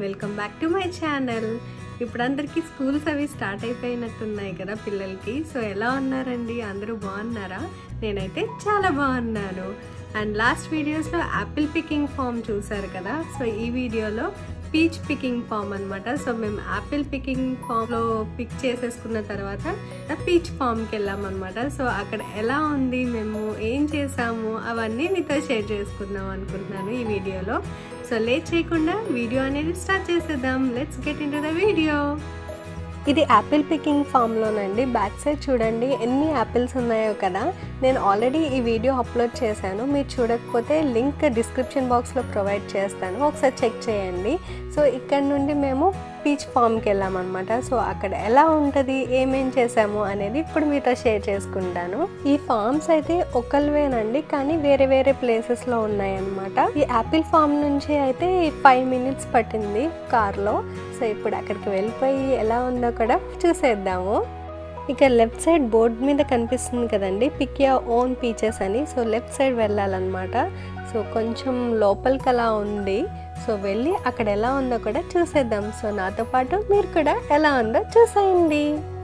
Welcome back to my channel ఇప్పుడు అందరికీ schools అవి స్టార్ట్ అయిపోయినట్టున్నాయి కదా పిల్లలకి సో ఎలా ఉన్నారండి అందరూ బాగున్నారా నేనైతే చాలా బాగున్నాను అండ్ లాస్ట్ వీడియోస్లో యాపిల్ పికింగ్ ఫామ్ చూసారు కదా సో ఈ వీడియోలో పీచ్ పికింగ్ ఫామ్ అనమాట సో మేము యాపిల్ పికింగ్ ఫామ్లో పిక్ చేసేసుకున్న తర్వాత పీచ్ ఫామ్కి వెళ్ళామన్నమాట సో అక్కడ ఎలా ఉంది మేము ఏం చేసాము అవన్నీ మీతో షేర్ చేసుకుందాం అనుకుంటున్నాను ఈ వీడియోలో సో లేట్ చేయకుండా వీడియో అనేది స్టార్ట్ చేసేద్దాం let's get into the video ఇది యాపిల్ పికింగ్ ఫామ్లోనండి బ్యాక్ సైడ్ చూడండి ఎన్ని యాపిల్స్ ఉన్నాయో కదా నేను ఆల్రెడీ ఈ వీడియో అప్లోడ్ చేశాను మీరు చూడకపోతే లింక్ డిస్క్రిప్షన్ బాక్స్లో ప్రొవైడ్ చేస్తాను ఒకసారి చెక్ చేయండి సో ఇక్కడ నుండి మేము పీచ్ ఫామ్కి వెళ్ళామన్నమాట సో అక్కడ ఎలా ఉంటుంది ఏమేం చేసాము అనేది ఇప్పుడు మీతో షేర్ చేసుకుంటాను ఈ ఫామ్స్ అయితే ఒకరివేనండి కానీ వేరే వేరే ప్లేసెస్లో ఉన్నాయన్నమాట ఈ యాపిల్ ఫామ్ నుంచి అయితే ఫైవ్ మినిట్స్ పట్టింది కార్లో సో ఇప్పుడు అక్కడికి వెళ్ళిపోయి ఎలా ఉందో కూడా చూసేద్దాము ఇక లెఫ్ట్ సైడ్ బోర్డ్ మీద కనిపిస్తుంది కదండి పిక్ యా ఓన్ పీచెస్ అని సో లెఫ్ట్ సైడ్ వెళ్ళాలన్నమాట సో కొంచెం లోపలికి అలా ఉంది సో వెళ్ళి అక్కడ ఎలా ఉందో కూడా చూసేద్దాం సో నాతో పాటు మీరు కూడా ఎలా ఉందో చూసేయండి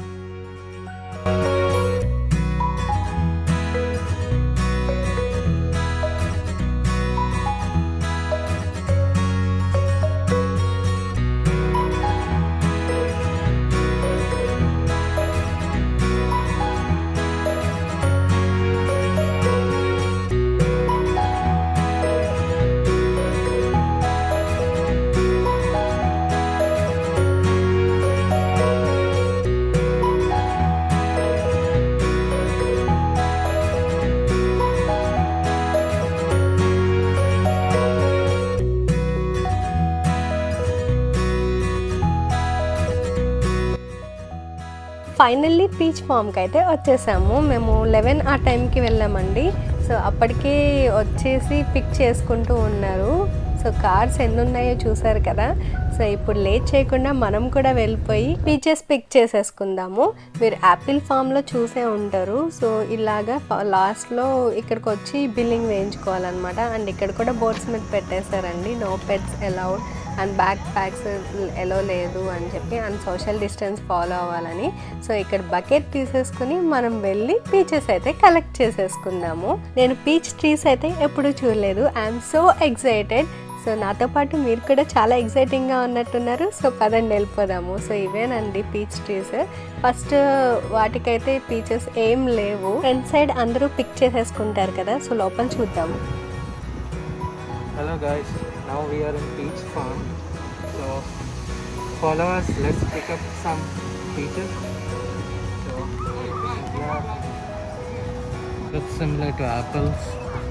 ఫైనల్లీ పీచ్ ఫామ్కి అయితే వచ్చేసాము మేము లెవెన్ ఆ టైంకి వెళ్ళామండి సో అప్పటికి వచ్చేసి పిక్ చేసుకుంటూ ఉన్నారు సో కార్స్ ఎన్ని ఉన్నాయో చూసారు కదా సో ఇప్పుడు లేట్ చేయకుండా మనం కూడా వెళ్ళిపోయి పీచెస్ పిక్ చేసేసుకుందాము మీరు యాపిల్ ఫామ్లో చూసే ఉంటారు సో ఇలాగా లాస్ట్లో ఇక్కడికి వచ్చి బిల్లింగ్ వేయించుకోవాలన్నమాట అండ్ ఇక్కడ కూడా బోర్డ్స్ మీద పెట్టేశారండి no pets allowed and backpacks ఎలా లేదు అని చెప్పి అండ్ సోషల్ డిస్టెన్స్ ఫాలో అవ్వాలని సో ఇక్కడ బకెట్ తీసేసుకుని మనం వెళ్ళి పీచెస్ అయితే కలెక్ట్ చేసేసుకుందాము నేను పీచ్ ట్రీస్ అయితే ఎప్పుడు చూడలేదు ఐఎమ్ సో ఎక్సైటెడ్ సో నాతో పాటు మీరు కూడా చాలా ఎక్సైటింగ్గా ఉన్నట్టున్నారు సో పదండి వెళ్ళిపోదాము సో ఇవేనండి పీచ్ ట్రీస్ ఫస్ట్ వాటికైతే పీచెస్ ఏం లేవు ఫ్రంట్ సైడ్ అందరూ పిక్ చేసేసుకుంటారు కదా సో లోపల చూద్దాము Hello guys, now we are in peach farm. So follow us, let's pick up some peaches. So yeah, looks similar to apples.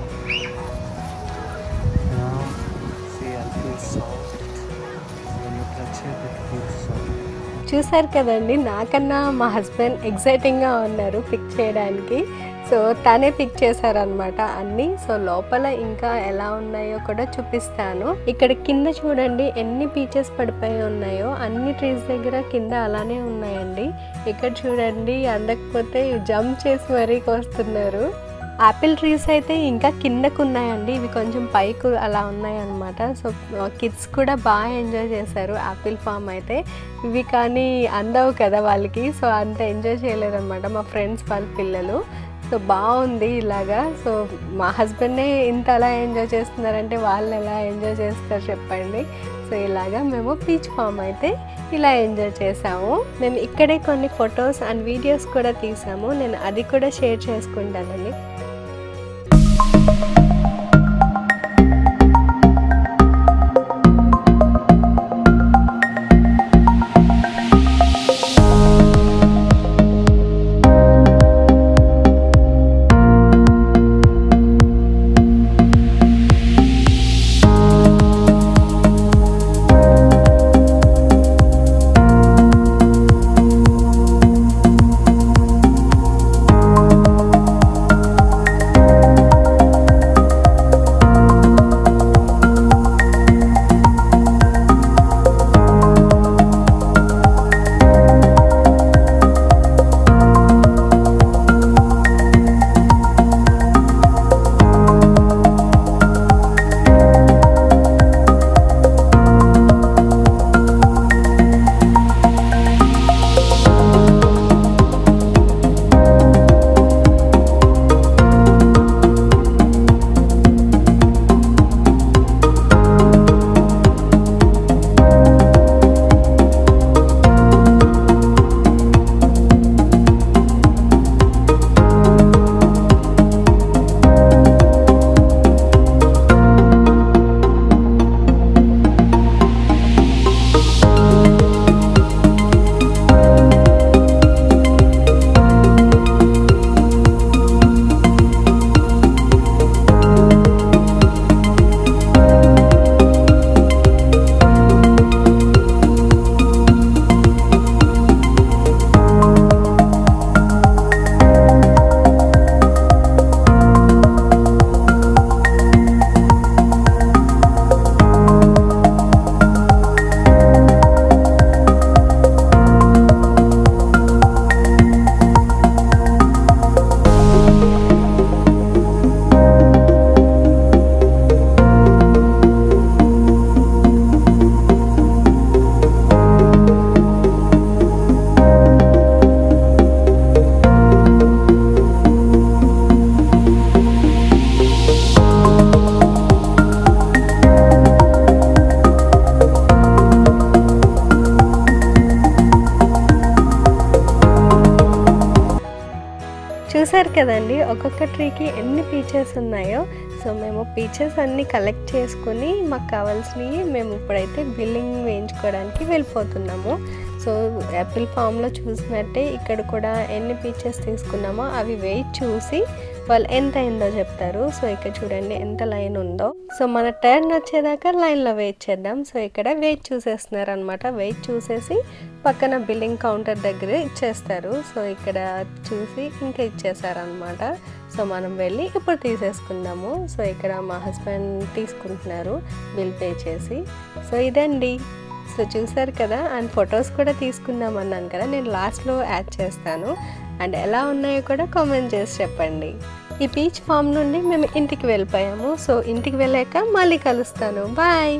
Now see apple soft. When you touch it, it feels soft. చూసారు కదండి నాకన్నా మా husband ఎగ్జైటింగ్గా ఉన్నారు pick చేయడానికి so తనే pick చేశారనమాట అన్ని so లోపల ఇంకా ఎలా ఉన్నాయో కూడా చూపిస్తాను ఇక్కడ కింద చూడండి ఎన్ని పీచెస్ పడిపోయి ఉన్నాయో అన్ని ట్రీస్ దగ్గర కింద అలానే ఉన్నాయండి ఇక్కడ చూడండి అందకపోతే జంప్ చేసి మరీ కోస్తున్నారు యాపిల్ ట్రీస్ అయితే ఇంకా కిందకు ఉన్నాయండి ఇవి కొంచెం పైకి అలా ఉన్నాయన్నమాట సో కిడ్స్ కూడా బాగా ఎంజాయ్ చేశారు యాపిల్ ఫామ్ అయితే ఇవి కానీ అందవు కదా వాళ్ళకి సో అంత ఎంజాయ్ చేయలేదన్నమాట మా ఫ్రెండ్స్ వాళ్ళ పిల్లలు సో బాగుంది ఇలాగా సో మా హస్బెండే ఇంత అలా ఎంజాయ్ చేస్తున్నారంటే వాళ్ళు ఎలా ఎంజాయ్ చేస్తారు చెప్పండి సో ఇలాగా మేము పీచ్ ఫామ్ అయితే ఇలా ఎంజాయ్ చేసాము మేము ఇక్కడే కొన్ని ఫొటోస్ అండ్ వీడియోస్ కూడా తీసాము నేను అది కూడా షేర్ చేసుకుంటానండి చూసారు కదండి ఒక్కొక్క ట్రీకి ఎన్ని పీచెస్ ఉన్నాయో సో మేము పీచెస్ అన్నీ కలెక్ట్ చేసుకుని మాకు కావాల్సినవి మేము ఇప్పుడైతే బిల్లింగ్ వేయించుకోవడానికి వెళ్ళిపోతున్నాము సో యాపిల్ ఫామ్లో చూసినట్టే ఇక్కడ కూడా ఎన్ని పీచెస్ తీసుకున్నామో అవి వెయిట్ చూసి వాళ్ళు ఎంత అయిందో చెప్తారు సో ఇక్కడ చూడండి ఎంత లైన్ ఉందో సో మన టర్న్ వచ్చేదాకా లైన్లో వెయిట్ చేద్దాం సో ఇక్కడ వెయిట్ చూసేస్తున్నారు అనమాట వెయిట్ చూసేసి పక్కన బిల్లింగ్ కౌంటర్ దగ్గర ఇచ్చేస్తారు సో ఇక్కడ చూసి ఇంకా ఇచ్చేసారనమాట సో మనం వెళ్ళి ఇప్పుడు తీసేసుకుందాము సో ఇక్కడ మా హస్బెండ్ తీసుకుంటున్నారు బిల్ పే చేసి సో ఇదండి సో చూసారు కదా అండ్ ఫొటోస్ కూడా తీసుకుందాం అన్నాను కదా నేను లాస్ట్లో యాడ్ చేస్తాను అండ్ ఎలా ఉన్నాయో కూడా కామెంట్ చేసి చెప్పండి ఈ బీచ్ ఫామ్ నుండి మేము ఇంటికి వెళ్ళిపోయాము సో ఇంటికి వెళ్ళాక మళ్ళీ కలుస్తాను బాయ్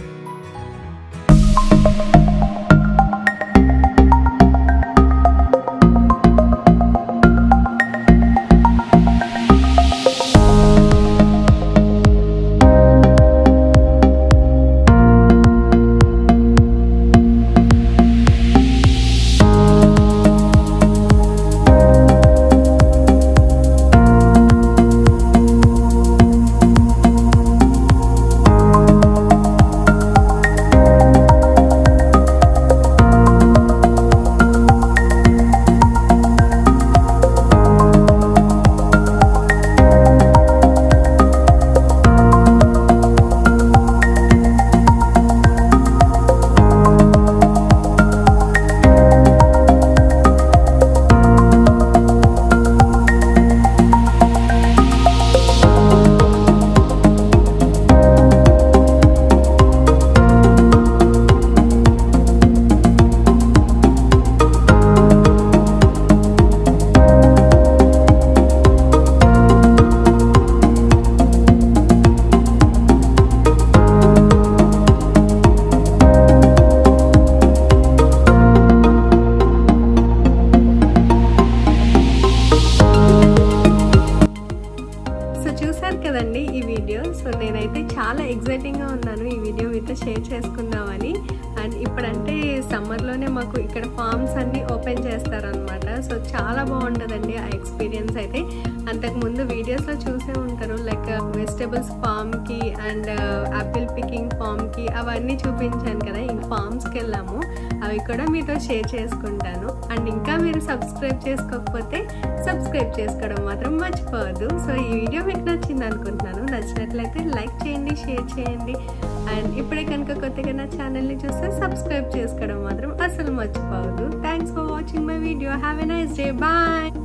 సో చూసారు కదండి ఈ వీడియో సో నేనైతే చాలా ఎగ్జైటింగ్గా ఉన్నాను ఈ వీడియో మీతో షేర్ చేసుకుందామని అండ్ ఇప్పుడంటే సమ్మర్లోనే మాకు ఇక్కడ ఫార్మ్స్ అన్ని ఓపెన్ చేస్తారనమాట సో చాలా బాగుంటుందండి ఆ ఎక్స్పీరియన్స్ అయితే అంతకుముందు వీడియోస్లో చూసే ఉంటారు లైక్ వెజిటబుల్స్ ఫామ్కి అండ్ యాపిల్ పికింగ్ ఫామ్కి అవన్నీ చూపించాను కదా ఈ ఫామ్స్కి వెళ్ళాము అవి కూడా మీతో షేర్ చేసుకుంటాను అండ్ ఇంకా మీరు సబ్స్క్రైబ్ చేసుకోకపోతే సబ్స్క్రైబ్ చేసుకోవడం మాత్రం మర్చిపోవద్దు సో ఈ వీడియో మీకు నచ్చింది అనుకుంటున్నాను నచ్చినట్లయితే లైక్ చేయండి షేర్ చేయండి అండ్ ఇప్పుడే కనుక కొత్తగా నా ఛానల్ని చూస్తే సబ్స్క్రైబ్ చేసుకోవడం మాత్రం అసలు మర్చిపోవద్దు thanks for watching my video have a nice day bye